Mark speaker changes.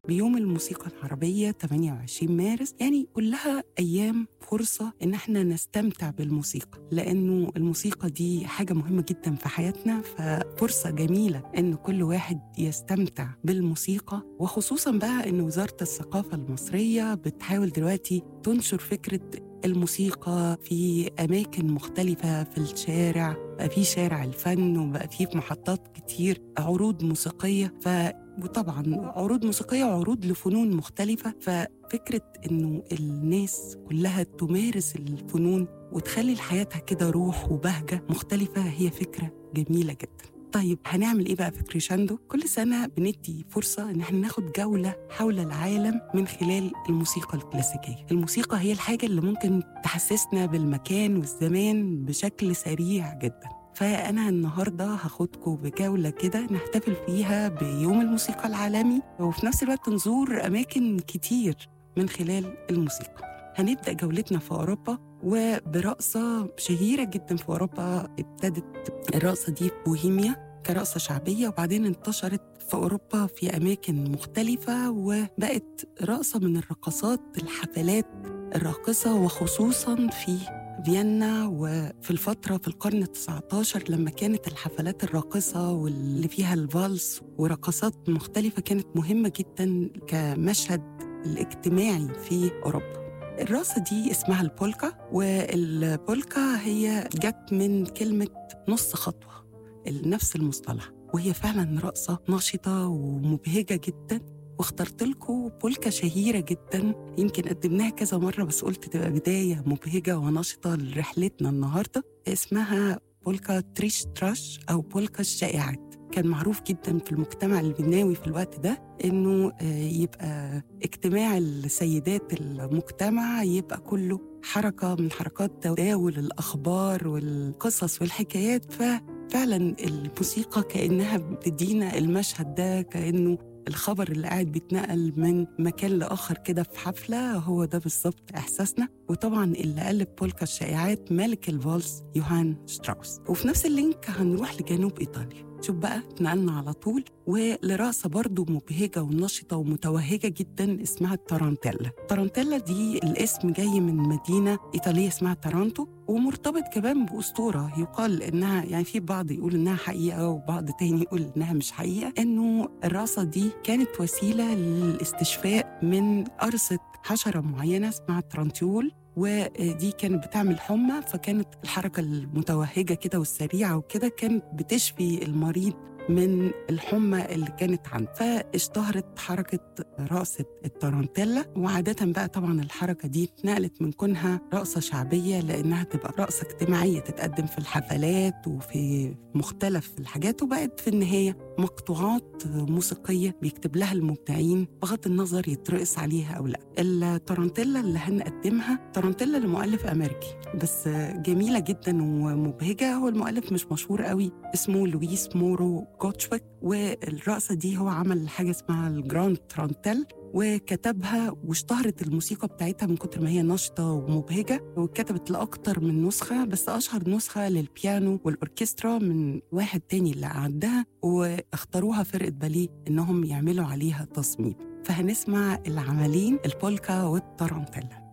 Speaker 1: بيوم الموسيقى العربية 28 مارس يعني كلها أيام فرصة إن احنا نستمتع بالموسيقى لأنه الموسيقى دي حاجة مهمة جدا في حياتنا ففرصة جميلة إن كل واحد يستمتع بالموسيقى وخصوصا بقى إن وزارة الثقافة المصرية بتحاول دلوقتي تنشر فكرة الموسيقى في أماكن مختلفة في الشارع بقى في شارع الفن وبقى في في محطات كتير عروض موسيقية ف وطبعا عروض موسيقية وعروض لفنون مختلفة ففكرة إنه الناس كلها تمارس الفنون وتخلي لحياتها كده روح وبهجة مختلفة هي فكرة جميلة جدا طيب هنعمل ايه بقى في كريشاندو؟ كل سنة بندي فرصة ان احنا ناخد جولة حول العالم من خلال الموسيقى الكلاسيكية. الموسيقى هي الحاجة اللي ممكن تحسسنا بالمكان والزمان بشكل سريع جدا. فأنا النهاردة هاخدكم بجولة كده نحتفل فيها بيوم الموسيقى العالمي وفي نفس الوقت نزور أماكن كتير من خلال الموسيقى هنبدأ جولتنا في أوروبا وبرقصة شهيرة جدا في أوروبا ابتدت الرقصة دي في بوهيميا كرقصة شعبية وبعدين انتشرت في أوروبا في أماكن مختلفة وبقت رقصة من الرقصات الحفلات الراقصة وخصوصا في فيينا وفي الفترة في القرن ال19 لما كانت الحفلات الراقصة واللي فيها الفالس ورقصات مختلفة كانت مهمة جدا كمشهد الاجتماعي في أوروبا الرقصة دي اسمها البولكا والبولكا هي جت من كلمة نص خطوة نفس المصطلح وهي فعلا رقصة نشطة ومبهجة جدا واخترت لكم بولكا شهيرة جدا يمكن قدمناها كذا مرة بس قلت تبقى بداية مبهجة ونشطة لرحلتنا النهاردة اسمها بولكا تريش تراش أو بولكا الشائعات كان معروف جدا في المجتمع الفناوي في الوقت ده انه يبقى اجتماع السيدات المجتمع يبقى كله حركه من حركات تداول الاخبار والقصص والحكايات ففعلا الموسيقى كانها بتدينا المشهد ده كانه الخبر اللي قاعد بيتنقل من مكان لاخر كده في حفله هو ده بالظبط احساسنا وطبعا اللي الف بولكا الشائعات ملك الفالس يوهان شتراوس وفي نفس اللينك هنروح لجنوب ايطاليا شوف بقى اتنقلنا على طول ولرقصة برضو مبهجة ونشطة ومتوهجة جدا اسمها التارانتيلا التارانتيلا دي الاسم جاي من مدينة إيطالية اسمها تارانتو ومرتبط كمان بأسطورة يقال إنها يعني في بعض يقول إنها حقيقة وبعض تاني يقول إنها مش حقيقة إنه الرقصة دي كانت وسيلة للاستشفاء من قرصة حشرة معينة اسمها الترانتيول ودي كانت بتعمل حمى فكانت الحركة المتوهجة كده والسريعة وكده كانت بتشفي المريض من الحمى اللي كانت عنده فاشتهرت حركة رقصة التارانتيلا وعادة بقى طبعا الحركة دي اتنقلت من كونها رقصة شعبية لأنها تبقى رقصة اجتماعية تتقدم في الحفلات وفي مختلف الحاجات وبقت في النهاية مقطوعات موسيقية بيكتب لها المبدعين بغض النظر يترقص عليها أو لا التارانتيلا اللي هنقدمها تارانتيلا لمؤلف أمريكي بس جميلة جدا ومبهجة هو المؤلف مش مشهور قوي اسمه لويس مورو جوتشويك والرقصة دي هو عمل حاجة اسمها الجراند ترانتيل وكتبها واشتهرت الموسيقى بتاعتها من كتر ما هي نشطة ومبهجة وكتبت لأكتر من نسخة بس أشهر نسخة للبيانو والأوركسترا من واحد تاني اللي أعدها واختاروها فرقة باليه إنهم يعملوا عليها تصميم فهنسمع العملين البولكا والترانتيلا